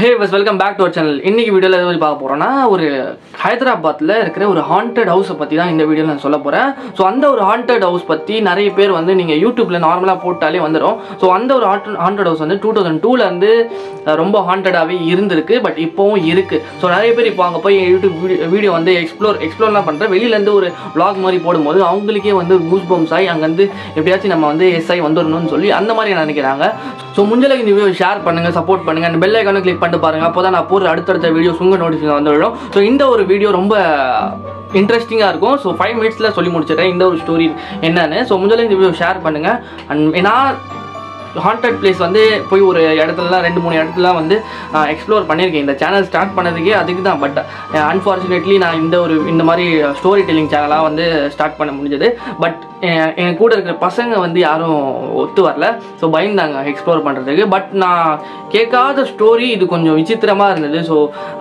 ஹே பஸ் welcome back to our channel இன்னைக்கு வீடியோவில் எதை பற்றி பார்க்க போகிறோன்னா ஒரு ஹைதராபாத்தில் இருக்கிற ஒரு ஹாண்டட் ஹவுஸை பற்றி தான் இந்த வீடியோவில் நான் சொல்ல போகிறேன் ஸோ அந்த ஒரு ஹாண்டட் ஹவுஸ் பற்றி நிறைய பேர் வந்து நீங்கள் யூடியூப்பில் நார்மலாக போட்டாலே வந்துடும் ஸோ அந்த ஒரு ஹாண்டட் ஹவுஸ் வந்து டூ தௌசண்ட் டூலேருந்து ரொம்ப ஹாண்டடாகவே இருந்திருக்கு பட் இப்போவும் இருக்குது ஸோ நிறைய பேர் இப்போ அங்கே போய் யூடியூப் வீடியோ வந்து எக்ஸ்ப்ளோர் எக்ஸ்ப்ளோர்லாம் பண்ணுற வெளியிலேருந்து ஒரு vlog மாதிரி போடும்போது அவங்களுக்கே வந்து கூஸ் பம்ஸ் ஆகி அங்கேருந்து எப்படியாச்சும் நம்ம வந்து எஸ்ஐ வந்துடணும்னு சொல்லி அந்த மாதிரி நினைக்கிறாங்க ஸோ முடிஞ்சளவுக்கு இந்த வீடியோ ஷேர் பண்ணுங்க சப்போர்ட் பண்ணுங்க அந்த பெல் ஐக்கானும் கிளிக் பண்ணிட்டு பாருங்க அப்போ தான் நான் போடுற அடுத்தடுத்த வீடியோஸ் உங்கள் நோட்டிஃபிகேஷன் வந்து விடும் ஸோ இந்த ஒரு வீடியோ ரொம்ப இன்ட்ரெஸ்டிங்காக இருக்கும் ஸோ ஃபைவ் மினிட்ஸில் சொல்லி முடிச்சிடுறேன் இந்த ஒரு ஸ்டோரி என்னன்னு ஸோ முடிஞ்சளவுக்கு இந்த வீடியோ ஷேர் பண்ணுங்க அண்ட் நான் ஹாண்டட் பிளேஸ் வந்து போய் ஒரு இடத்துலலாம் ரெண்டு மூணு இடத்துலலாம் வந்து எக்ஸ்ப்ளோர் பண்ணியிருக்கேன் இந்த சேனல் ஸ்டார்ட் பண்ணதுக்கே அதுக்கு தான் பட் அன்ஃபார்ச்சுனேட்லி நான் இந்த ஒரு இந்த மாதிரி ஸ்டோரி டெல்லிங் சேனலாக வந்து ஸ்டார்ட் பண்ண முடிஞ்சது பட் என் கூட இருக்கிற பசங்க வந்து யாரும் ஒத்து வரல ஸோ பயந்தாங்க எக்ஸ்ப்ளோர் பண்ணுறதுக்கு பட் நான் கேட்காத ஸ்டோரி இது கொஞ்சம் விசித்திரமாக இருந்தது ஸோ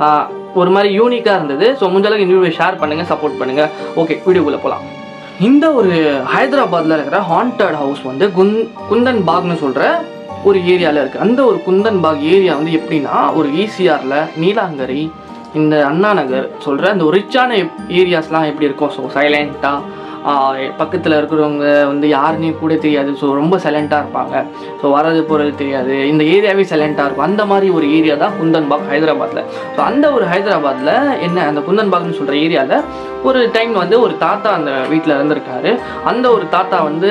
ஒரு மாதிரி யூனிக்காக இருந்தது ஸோ முடிஞ்சளவுக்கு இந்த வீடியோ ஷேர் பண்ணுங்கள் சப்போர்ட் பண்ணுங்கள் ஓகே வீடியோக்குள்ளே போகலாம் இந்த ஒரு ஹைதராபாத்தில் இருக்கிற ஹாண்டட் ஹவுஸ் வந்து குந் குந்தன் பாக்னு சொல்கிற ஒரு ஏரியாவில் இருக்குது அந்த ஒரு குந்தன் பாக் ஏரியா வந்து எப்படின்னா ஒரு ஈசிஆரில் நீலாங்கரி இந்த அண்ணா நகர் சொல்கிற அந்த ஒரு ரிச்சான ஏரியாஸ்லாம் எப்படி இருக்கும் ஸோ சைலண்ட்டாக பக்கத்தில் இருக்கிறவங்க வந்து யாருன்னே கூட தெரியாது ஸோ ரொம்ப சைலண்ட்டாக இருப்பாங்க ஸோ வரது போகிறது தெரியாது இந்த ஏரியாவே சைலண்ட்டாக இருக்கும் அந்த மாதிரி ஒரு ஏரியா தான் குந்தன் பாக் ஹைதராபாத்தில் ஸோ அந்த ஒரு ஹைதராபாத்தில் என்ன அந்த குந்தன் பாக்னு சொல்கிற ஏரியாவில் ஒரு டைம் வந்து ஒரு தாத்தா அந்த வீட்டில் இருந்திருக்காரு அந்த ஒரு தாத்தா வந்து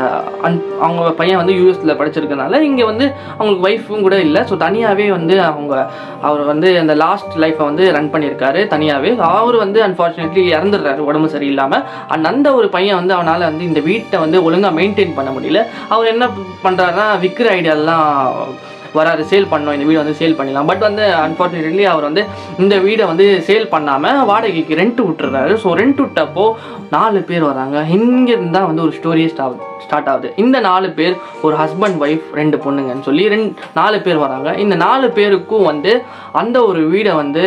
அன் அவங்க பையன் வந்து யூஎஸில் படிச்சிருக்கனால இங்கே வந்து அவங்களுக்கு ஒய்ஃபும் கூட இல்லை ஸோ தனியாகவே வந்து அவங்க அவர் வந்து அந்த லாஸ்ட் லைஃப்பை வந்து ரன் பண்ணியிருக்காரு தனியாகவே அவர் வந்து அன்ஃபார்ச்சுனேட்லி இறந்துடுறாரு உடம்பு சரியில்லாமல் அண்ட் அந்த ஒரு பையன் வந்து அவனால் வந்து இந்த வீட்டை வந்து ஒழுங்காக மெயின்டைன் பண்ண முடியல அவர் என்ன பண்ணுறாருன்னா விற்கிற ஐடியாலாம் வராரு சேல் பண்ணோம் இந்த வீடை வந்து சேல் பண்ணிடலாம் பட் வந்து அன்ஃபார்ச்சுனேட்லி அவர் வந்து இந்த வீடை வந்து சேல் பண்ணாமல் வாடகைக்கு ரெண்ட் விட்டுறாரு ஸோ ரெண்ட் விட்டப்போ நாலு பேர் வராங்க இங்கேருந்து தான் வந்து ஒரு ஸ்டோரியே ஸ்டார்ட் ஸ்டார்ட் ஆகுது இந்த நாலு பேர் ஒரு ஹஸ்பண்ட் ஒய்ஃப் ரெண்டு பொண்ணுங்கன்னு சொல்லி ரெண்டு நாலு பேர் வராங்க இந்த நாலு பேருக்கும் வந்து அந்த ஒரு வீடை வந்து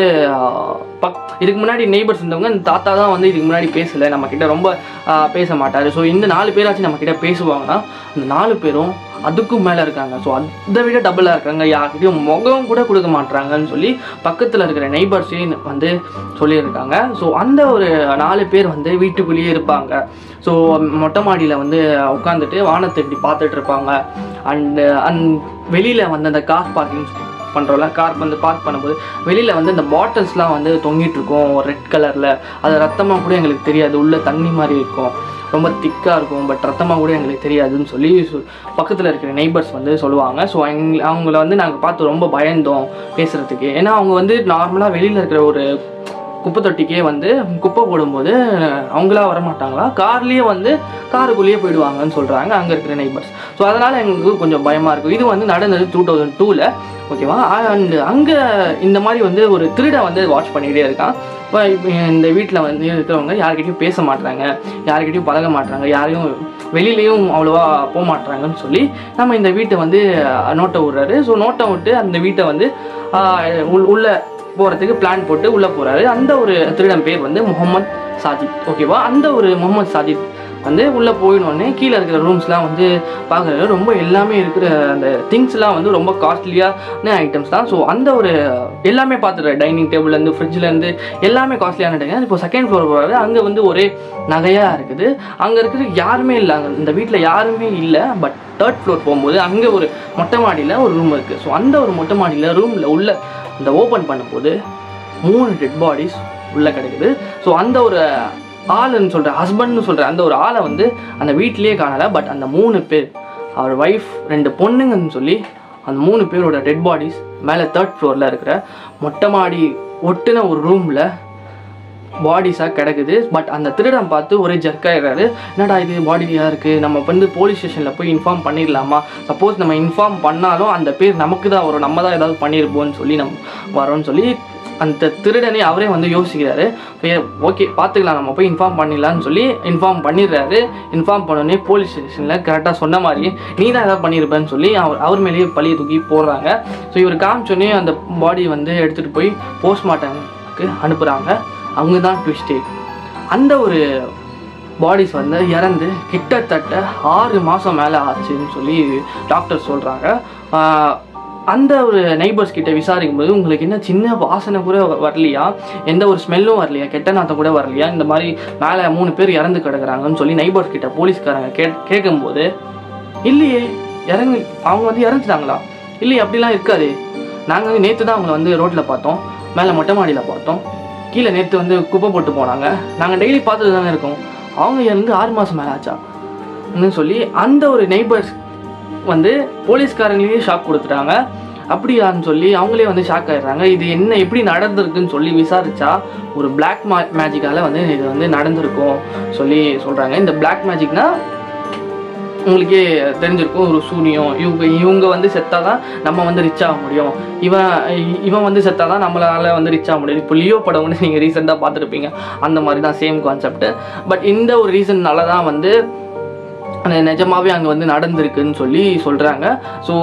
பக் இதுக்கு முன்னாடி நெய்பர்ஸ் இருந்தவங்க இந்த தாத்தா தான் வந்து இதுக்கு முன்னாடி பேசலை நம்ம கிட்ட ரொம்ப பேச மாட்டார் ஸோ இந்த நாலு பேராச்சும் நம்ம கிட்ட பேசுவாங்கன்னா அந்த நாலு பேரும் அதுக்கும் மேலே இருக்காங்க ஸோ அதை விட டபுளாக இருக்காங்க யார்கிட்டையும் முகம் கூட கொடுக்க மாட்டாங்கன்னு சொல்லி பக்கத்தில் இருக்கிற நெய்பர்ஸையும் வந்து சொல்லியிருக்காங்க ஸோ அந்த ஒரு நாலு பேர் வந்து வீட்டுக்குள்ளேயே இருப்பாங்க ஸோ மொட்டை மாடியில் வந்து உட்காந்துட்டு வானத்தை இப்படி பார்த்துட்டு இருப்பாங்க அண்டு அந் வெளியில் வந்து அந்த கார் பார்க்கிங் பண்ணுறோம்ல கார் வந்து பார்க் பண்ணும்போது வெளியில் வந்து இந்த பாட்டில்ஸ்லாம் வந்து தொங்கிட்டு இருக்கும் ரெட் கலரில் அது ரத்தமாக கூட எங்களுக்கு தெரியாது உள்ள தண்ணி மாதிரி இருக்கும் ரொம்ப திக்காக இருக்கும் பட் ரத்தமாக கூட எங்களுக்கு தெரியாதுன்னு சொல்லி பக்கத்தில் இருக்கிற நெய்பர்ஸ் வந்து சொல்லுவாங்க ஸோ எங் அவங்கள வந்து நாங்கள் பார்த்து ரொம்ப பயந்தோம் பேசுகிறதுக்கு ஏன்னா அவங்க வந்து நார்மலாக வெளியில் இருக்கிற ஒரு குப்பை தொட்டிக்கே வந்து குப்பை போடும்போது அவங்களா வரமாட்டாங்களா கார்லேயே வந்து காருக்குள்ளேயே போயிடுவாங்கன்னு சொல்கிறாங்க அங்கே இருக்கிற நெய்பர்ஸ் ஸோ அதனால் எங்களுக்கு கொஞ்சம் பயமாக இருக்கும் இது வந்து நடந்தது டூ தௌசண்ட் டூவில் ஓகேவா அண்டு அங்கே இந்த மாதிரி வந்து ஒரு திருடன் வந்து வாட்ச் பண்ணிக்கிட்டே இருக்கான் இப்போ இந்த வீட்டில் வந்து இருக்கிறவங்க யார்கிட்டையும் பேச மாட்டாங்க யார்கிட்டையும் பழக மாட்டாங்க யாரையும் வெளியிலையும் அவ்வளோவா போக மாட்டாங்கன்னு சொல்லி நம்ம இந்த வீட்டை வந்து நோட்டை விடுறாரு ஸோ நோட்டை விட்டு அந்த வீட்டை வந்து உள்ள போகிறதுக்கு பிளான் போட்டு உள்ளே போகிறாரு அந்த ஒரு திருடன் பேர் வந்து முகமது சாஜித் ஓகேவா அந்த ஒரு முகமது சாஜித் வந்து உள்ளே போயிடணுன்னே கீழே இருக்கிற ரூம்ஸ்லாம் வந்து பார்க்குறாரு ரொம்ப எல்லாமே இருக்கிற அந்த திங்ஸ்லாம் வந்து ரொம்ப காஸ்ட்லியான ஐட்டம்ஸ் தான் ஸோ அந்த ஒரு எல்லாமே பார்த்துறாரு டைனிங் டேபிள்லேருந்து ஃப்ரிட்ஜ்லேருந்து எல்லாமே காஸ்ட்லியான ஐட்டம் இப்போ செகண்ட் ஃப்ளோர் போகிறாரு அங்கே வந்து ஒரே நகையாக இருக்குது அங்கே இருக்கிற யாருமே இல்லை அங்கே இந்த வீட்டில் யாருமே இல்லை பட் தேர்ட் ஃப்ளோர் போகும்போது அங்கே ஒரு மொட்டை மாடியில் ஒரு ரூம் இருக்குது ஸோ அந்த ஒரு மொட்டை மாடியில் ரூமில் உள்ள இந்த ஓப்பன் பண்ணும்போது மூணு டெட் பாடிஸ் உள்ளே கிடைக்குது ஸோ அந்த ஒரு ஆளுன்னு சொல்கிற ஹஸ்பண்ட்னு சொல்கிற அந்த ஒரு ஆளை வந்து அந்த வீட்டிலேயே காணலை பட் அந்த மூணு பேர் அவர் ஒய்ஃப் ரெண்டு பொண்ணுங்கன்னு சொல்லி அந்த மூணு பேரோட டெட் பாடிஸ் மேலே தேர்ட் ஃப்ளோரில் இருக்கிற மொட்டை மாடி ஒட்டுன ஒரு ரூமில் பாடிஸாக கிடக்குது பட் அந்த திருடன் பார்த்து ஒரே ஜர்க்காயிடுறாரு என்னடா இது பாடியாக இருக்குது நம்ம வந்து போலீஸ் ஸ்டேஷனில் போய் இன்ஃபார்ம் பண்ணிடலாமா சப்போஸ் நம்ம இன்ஃபார்ம் பண்ணாலும் அந்த பேர் நமக்கு தான் வரும் நம்ம தான் ஏதாவது பண்ணியிருப்போம்னு சொல்லி நம்ம வரோம்னு சொல்லி அந்த திருடனே அவரே வந்து யோசிக்கிறாரு ஓகே பார்த்துக்கலாம் நம்ம போய் இன்ஃபார்ம் பண்ணிடலான்னு சொல்லி இன்ஃபார்ம் பண்ணிடுறாரு இன்ஃபார்ம் பண்ணோடனே போலீஸ் ஸ்டேஷனில் கரெக்டாக சொன்ன மாதிரி நீ தான் ஏதாவது பண்ணியிருப்பேன்னு சொல்லி அவர் அவர் மேலேயே பழியை தூக்கி போடுறாங்க ஸோ இவர் காமிச்சோடனே அந்த பாடி வந்து எடுத்துகிட்டு போய் போஸ்ட்மார்ட்டம்க்கு அனுப்புகிறாங்க அவங்க தான் ட்விஸ்டே அந்த ஒரு பாடிஸ் வந்து இறந்து கிட்டத்தட்ட ஆறு மாதம் மேலே ஆச்சுன்னு சொல்லி டாக்டர் சொல்கிறாங்க அந்த ஒரு நெய்பர்ஸ் கிட்ட விசாரிக்கும் போது உங்களுக்கு என்ன சின்ன வாசனை கூட வ- வரலையா எந்த ஒரு ஸ்மெல்லும் வரலையா கெட்ட நாத்தம் கூட வரலையா இந்த மாதிரி மேலே மூணு பேர் இறந்து கிடக்குறாங்கன்னு சொல்லி நெய்பர்ஸ் கிட்ட போலீஸ்காரங்க கே கேட்கும்போது இல்லையே இறங்கு அவங்க வந்து இறந்துட்டாங்களா இல்லையே அப்படிலாம் இருக்காதே நாங்கள் நேற்று தான் அவங்கள வந்து ரோட்டில் பார்த்தோம் மேலே மொட்டை மாடியில் பார்த்தோம் கீழே நேற்று வந்து குப்பை போட்டு போனாங்க நாங்கள் டெய்லி பார்த்துட்டு தானே இருக்கோம் அவங்க இறந்து ஆறு மாதம் மேலே ஆச்சா ன்னு சொல்லி அந்த ஒரு நெய்பர்ஸ் வந்து போலீஸ்காரங்களே ஷாக் கொடுத்துட்டாங்க அப்படியான்னு சொல்லி அவங்களே வந்து ஷாக் ஆயிடுறாங்க இது என்ன எப்படி நடந்திருக்குன்னு சொல்லி விசாரிச்சா ஒரு பிளாக் மா மேஜிக்கால வந்து இது வந்து நடந்திருக்கும் சொல்லி சொல்கிறாங்க இந்த பிளாக் மேஜிக்னா உங்களுக்கே தெரிஞ்சிருக்கும் ஒரு சூனியம் இவங்க இவங்க வந்து செத்தாதான் நம்ம வந்து ரிச் ஆக முடியும் இவன் இ- இவன் வந்து செத்தாதான் நம்மளால வந்து ரிச் ஆக முடியும் இப்போ லியோ படம் வந்து நீங்கள் ரீசெண்டாக பார்த்துருப்பீங்க அந்த மாதிரி தான் சேம் கான்செப்ட் பட் இந்த ஒரு ரீசன்னால தான் வந்து அந்த நிஜமாவே அங்கே வந்து நடந்திருக்குன்னு சொல்லி சொல்கிறாங்க ஸோ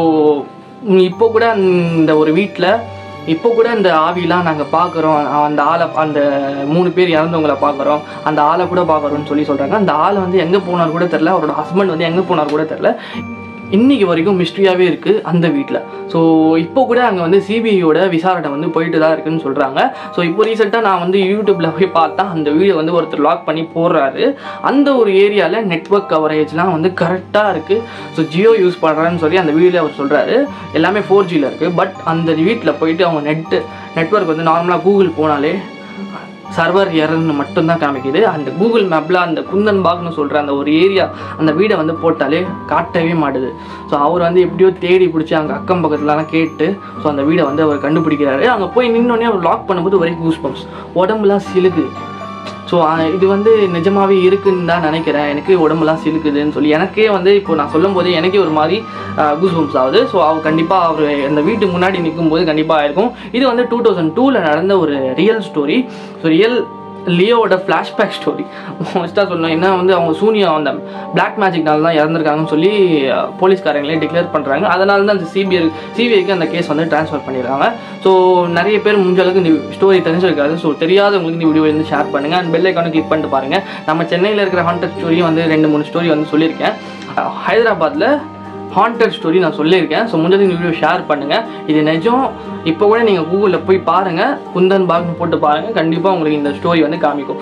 இப்போ கூட இந்த ஒரு வீட்டில் இப்போ கூட இந்த ஆவிலாம் நாங்கள் பார்க்குறோம் அந்த ஆளை அந்த மூணு பேர் இறந்தவங்கள பார்க்குறோம் அந்த ஆளை கூட பார்க்குறோம்னு சொல்லி சொல்கிறாங்க அந்த ஆள் வந்து எங்கே போனார் கூட தெரில அவரோட ஹஸ்பண்ட் வந்து எங்கே போனார் கூட தெரில இன்னைக்கு வரைக்கும் மிஸ்ட்ரியாகவே இருக்குது அந்த வீட்டில் ஸோ இப்போ கூட அங்கே வந்து சிபிஐயோட விசாரணை வந்து போயிட்டு தான் இருக்குன்னு சொல்கிறாங்க ஸோ இப்போ ரீசெண்டாக நான் வந்து யூடியூப்பில் போய் பார்த்தா அந்த வீடியோ வந்து ஒருத்தர் லாக் பண்ணி போடுறாரு அந்த ஒரு ஏரியாவில் நெட்வொர்க் கவரேஜ்லாம் வந்து கரெக்டாக இருக்குது ஸோ ஜியோ யூஸ் பண்ணுறேன்னு சொல்லி அந்த வீடியோவில் அவர் சொல்கிறாரு எல்லாமே ஃபோர் ஜியில் இருக்குது பட் அந்த வீட்டில் போயிட்டு அவங்க நெட்டு நெட்வொர்க் வந்து நார்மலாக கூகுள் போனாலே சர்வர் எரர்னு மட்டும்தான் காமிக்குது அந்த கூகுள் மேப்பில் அந்த குந்தன் பாக்னு சொல்கிற அந்த ஒரு ஏரியா அந்த வீடை வந்து போட்டாலே காட்டவே மாட்டுது ஸோ அவர் வந்து எப்படியோ தேடி பிடிச்சி அங்கே அக்கம் பக்கத்துலலாம் கேட்டு ஸோ அந்த வீடை வந்து அவர் கண்டுபிடிக்கிறாரு அங்கே போய் நின்னோடனே அவர் லாக் பண்ணும்போது ஒரே கூஸ் பம்ப்ஸ் உடம்புலாம் சிலுக்கு ஸோ இது வந்து நிஜமாவே இருக்குன்னு தான் நினைக்கிறேன் எனக்கு உடம்புலாம் சிலுக்குதுன்னு சொல்லி எனக்கே வந்து இப்போ நான் சொல்லும் போதே எனக்கே ஒரு மாதிரி கூஸ் பம்ப்ஸ் ஆகுது ஸோ அவர் கண்டிப்பாக அவர் அந்த வீட்டுக்கு முன்னாடி நிற்கும் போது கண்டிப்பாக இருக்கும் இது வந்து டூ தௌசண்ட் டூவில் நடந்த ஒரு ரியல் ஸ்டோரி ஸோ ரியல் லியோவோட ஃப்ளாஷ்பேக் ஸ்டோரி மோஸ்ட்டாக சொல்லணும் என்ன வந்து அவங்க சூனியா அந்த பிளாக் மேஜிக்னால தான் இறந்துருக்காங்கன்னு சொல்லி அஹ், போலீஸ்காரங்களே டிக்ளேர் பண்ணுறாங்க அதனால தான் அந்த சிபிஐ சிபிஐக்கு அந்த கேஸ் வந்து ட்ரான்ஸ்ஃபர் பண்ணிடுறாங்க ஸோ நிறைய பேர் முடிஞ்ச அளவுக்கு இந்த ஸ்டோரி தெரிஞ்சிருக்காது ஸோ தெரியாதவங்களுக்கு இந்த வீடியோ வந்து ஷேர் பண்ணுங்கள் அண்ட் பெல் ஐக்கானு கிளிக் பண்ணிட்டு பாருங்கள் நம்ம சென்னையில் இருக்கிற ஹாண்டட் ஸ்டோரியும் வந்து ரெண்டு மூணு ஸ்டோரி வந்து சொல்லியிருக்கேன் அஹ், ஹைதராபாத்தில் ஹாண்டட் ஸ்டோரி நான் சொல்லியிருக்கேன் ஸோ முடிஞ்சது இந்த வீடியோ ஷேர் பண்ணுங்கள் இது நிஜம் இப்போ கூட நீங்கள் கூகுளில் போய் பாருங்கள் குந்தன் பாக்னு போட்டு பாருங்கள் கண்டிப்பாக உங்களுக்கு இந்த ஸ்டோரி வந்து காமிக்கும்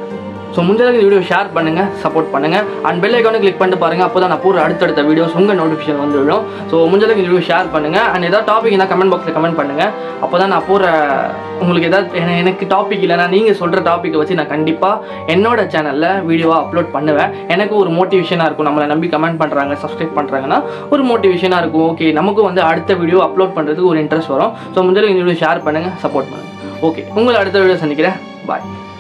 ஸோ முடிஞ்சளவுக்கு இந்த வீடியோ ஷேர் பண்ணுங்கள் சப்போர்ட் பண்ணுங்கள் அண்ட் பெல் ஐக்கானு கிளிக் பண்ணிட்டு பாருங்கள் அப்போ தான் நான் போகிற அடுத்தடுத்த வீடியோஸ் உங்கள் நோட்டிஃபிகேஷன் வந்து விடும் ஸோ முடிஞ்சளவுக்கு இந்த வீடியோ ஷேர் பண்ணுங்கள் அண்ட் ஏதாவது டாபிக் இருந்தால் கமெண்ட் பாக்ஸில் கமெண்ட் பண்ணுங்கள் அப்போ தான் நான் போகிற உங்களுக்கு ஏதாவது என- எனக்கு டாபிக் இல்லைனா நீங்கள் சொல்கிற டாப்பிக்கை வச்சு நான் கண்டிப்பாக என்னோட சேனலில் வீடியோவாக அப்லோட் பண்ணுவேன் எனக்கு ஒரு மோட்டிவேஷனாக இருக்கும் நம்மளை நம்பி கமெண்ட் பண்ணுறாங்க சப்ஸ்கிரைப் பண்ணுறாங்கன்னா ஒரு மோட்டிவேஷனாக இருக்கும் ஓகே நமக்கும் வந்து அடுத்த வீடியோ அப்லோட் பண்ணுறதுக்கு ஒரு இன்ட்ரெஸ்ட் வரும் ஸோ முடிஞ்சளவுக்கு இந்த வீடியோ ஷேர் பண்ணுங்கள் சப்போர்ட் பண்ணுங்கள் ஓகே உங்களை அடுத்த வீடியோ சந்திக்கிறேன் பாய்